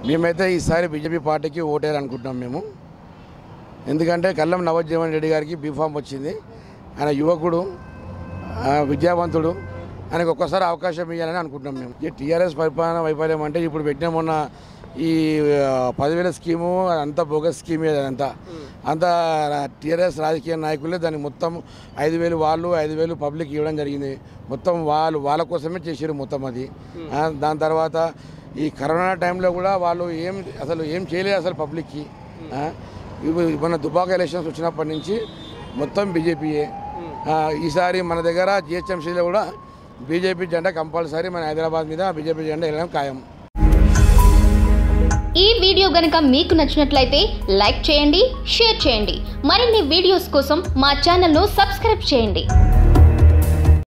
మేమైతే ఈసారి బీజేపీ పార్టీకి ఓటేయాలనుకుంటున్నాం మేము ఎందుకంటే కల్లం నవజీవన్ రెడ్డి గారికి బీఫామ్ వచ్చింది ఆయన యువకుడు ఆ, విద్యావంతుడు ఆయనకు ఒక్కసారి అవకాశం ఇవ్వాలని అనుకుంటున్నాం మేము ఈ టీఆర్ఎస్ పరిపాలన వైఫల్యం అంటే ఇప్పుడు పెట్టిన మొన్న ఈ ఆ, పదివేల స్కీము అంతా బోగస్ స్కీమ్ అదంతా అంతా టీఆర్ఎస్ రాజకీయ నాయకులే దాన్ని మొత్తం ఐదు వేలు వాళ్ళు ఐదు వేలు పబ్లిక్ ఇవ్వడం జరిగింది మొత్తం వాళ్ళు వాళ్ళ కోసమే చేసారు మొత్తం అది ఆ, దాని తర్వాత ఈ కరోనా టైంలో కూడా వాళ్ళు ఏం అసలు ఏం చేయలేదు అసలు పబ్లిక్కి ఆ, ఇవి మన దుబాక ఎలక్షన్స్ వచ్చినప్పటి నుంచి మొత్తం బీజేపీయే ఆ, ఈసారి మన దగ్గర జిహెచ్ఎంసీలో కూడా బీజేపీ జెండా కంపల్సరీ మన హైదరాబాద్ మీద బీజేపీ జెండా వెళ్ళడం ఖాయం ఈ వీడియో గనుక మీకు నచ్చినట్లయితే లైక్ చేయండి షేర్ చేయండి మరిన్ని వీడియోస్ కోసం మా ఛానల్ను సబ్స్క్రైబ్ చేయండి